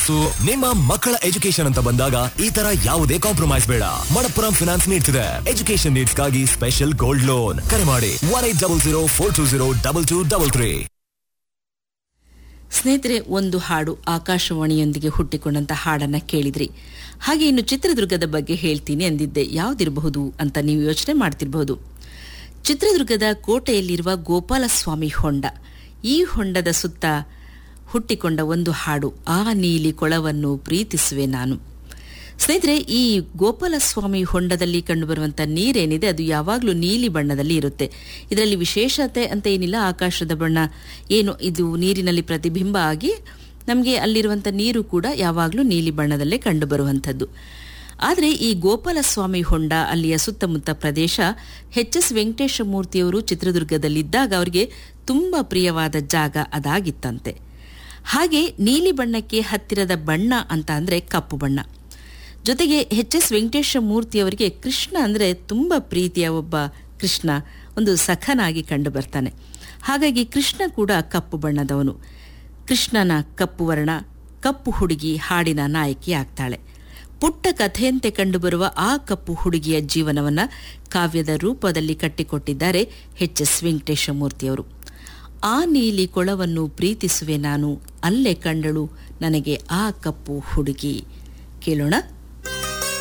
ಕನಸು ನಿಮ್ಮ ಮಕ್ಕಳ ಎಜುಕೇಶನ್ ಅಂತ ಬಂದಾಗ ಈ ತರ ಯಾವುದೇ ಕಾಂಪ್ರಮೈಸ್ ಬೇಡ ಮಣಪ್ಪುರಂ ಫಿನಾನ್ಸ್ ನೀಡ್ತಿದೆ ಎಜುಕೇಶನ್ ನೀಡ್ಸ್ಗಾಗಿ ಸ್ಪೆಷಲ್ ಗೋಲ್ಡ್ ಲೋನ್ ಕರೆ ಮಾಡಿ one eight double zero four two zero double two double three ಸ್ನೇಹಿತರೆ ಒಂದು ಹಾಡು ಆಕಾಶವಾಣಿಯೊಂದಿಗೆ ಹುಟ್ಟಿಕೊಂಡಂತ ಹಾಡನ್ನ ಕೇಳಿದ್ರಿ ಹಾಗೆ ಇನ್ನು ಚಿತ್ರದುರ್ಗದ ಬಗ್ಗೆ ಹೇಳ್ತೀನಿ ಅಂದಿದ್ದೆ ಯಾವ್ದಿರಬಹುದು ಅಂತ ನೀವು ಯೋಚನೆ ಮಾಡ್ತಿರಬಹುದು ಚಿತ್ರದುರ್ಗದ ಕೋಟೆಯಲ್ಲಿರುವ ಗೋಪಾಲಸ್ವಾಮಿ ಹೊಂಡ ಈ ಹೊಂಡದ ಸುತ್ತ ಹುಟ್ಟಿಕೊಂಡ ಒಂದು ಹಾಡು ಆ ನೀಲಿ ಕೊಳವನ್ನು ಪ್ರೀತಿಸುವೆ ನಾನು ಸ್ನೇಹಿತರೆ ಈ ಗೋಪಾಲಸ್ವಾಮಿ ಹೊಂಡದಲ್ಲಿ ಕಂಡುಬರುವಂಥ ನೀರೇನಿದೆ ಅದು ಯಾವಾಗಲೂ ನೀಲಿ ಬಣ್ಣದಲ್ಲಿ ಇರುತ್ತೆ ಇದರಲ್ಲಿ ವಿಶೇಷತೆ ಅಂತ ಏನಿಲ್ಲ ಆಕಾಶದ ಬಣ್ಣ ಏನು ಇದು ನೀರಿನಲ್ಲಿ ಪ್ರತಿಬಿಂಬ ಆಗಿ ನಮಗೆ ಅಲ್ಲಿರುವಂಥ ನೀರು ಕೂಡ ಯಾವಾಗಲೂ ನೀಲಿ ಬಣ್ಣದಲ್ಲೇ ಕಂಡುಬರುವಂಥದ್ದು ಆದರೆ ಈ ಗೋಪಾಲಸ್ವಾಮಿ ಹೊಂಡ ಅಲ್ಲಿಯ ಸುತ್ತಮುತ್ತ ಪ್ರದೇಶ ಎಚ್ ಎಸ್ ವೆಂಕಟೇಶ ಮೂರ್ತಿಯವರು ಚಿತ್ರದುರ್ಗದಲ್ಲಿದ್ದಾಗ ಅವರಿಗೆ ತುಂಬ ಪ್ರಿಯವಾದ ಜಾಗ ಅದಾಗಿತ್ತಂತೆ ಹಾಗೆ ನೀಲಿ ಬಣ್ಣಕ್ಕೆ ಹತ್ತಿರದ ಬಣ್ಣ ಅಂತ ಅಂದರೆ ಕಪ್ಪು ಬಣ್ಣ ಜೊತೆಗೆ ಎಚ್ ಎಸ್ ವೆಂಕಟೇಶ ಮೂರ್ತಿಯವರಿಗೆ ಕೃಷ್ಣ ಅಂದರೆ ತುಂಬ ಪ್ರೀತಿಯ ಒಬ್ಬ ಕೃಷ್ಣ ಒಂದು ಸಖನಾಗಿ ಕಂಡು ಬರ್ತಾನೆ ಹಾಗಾಗಿ ಕೃಷ್ಣ ಕೂಡ ಕಪ್ಪು ಬಣ್ಣದವನು ಕೃಷ್ಣನ ಕಪ್ಪು ವರ್ಣ ಕಪ್ಪು ಹುಡುಗಿ ಹಾಡಿನ ನಾಯಕಿ ಆಗ್ತಾಳೆ ಪುಟ್ಟ ಕಥೆಯಂತೆ ಕಂಡುಬರುವ ಆ ಕಪ್ಪು ಹುಡುಗಿಯ ಜೀವನವನ್ನ ಕಾವ್ಯದ ರೂಪದಲ್ಲಿ ಕಟ್ಟಿಕೊಟ್ಟಿದ್ದಾರೆ ಎಚ್ ಎಸ್ ವೆಂಕಟೇಶ ಮೂರ್ತಿಯವರು ಆ ನೀಲಿ ಕೊಳವನ್ನು ಪ್ರೀತಿಸುವೆ ನಾನು ಅಲ್ಲೇ ಕಂಡಳು ನನಗೆ ಆ ಕಪ್ಪು ಹುಡುಗಿ ಕೇಳೋಣ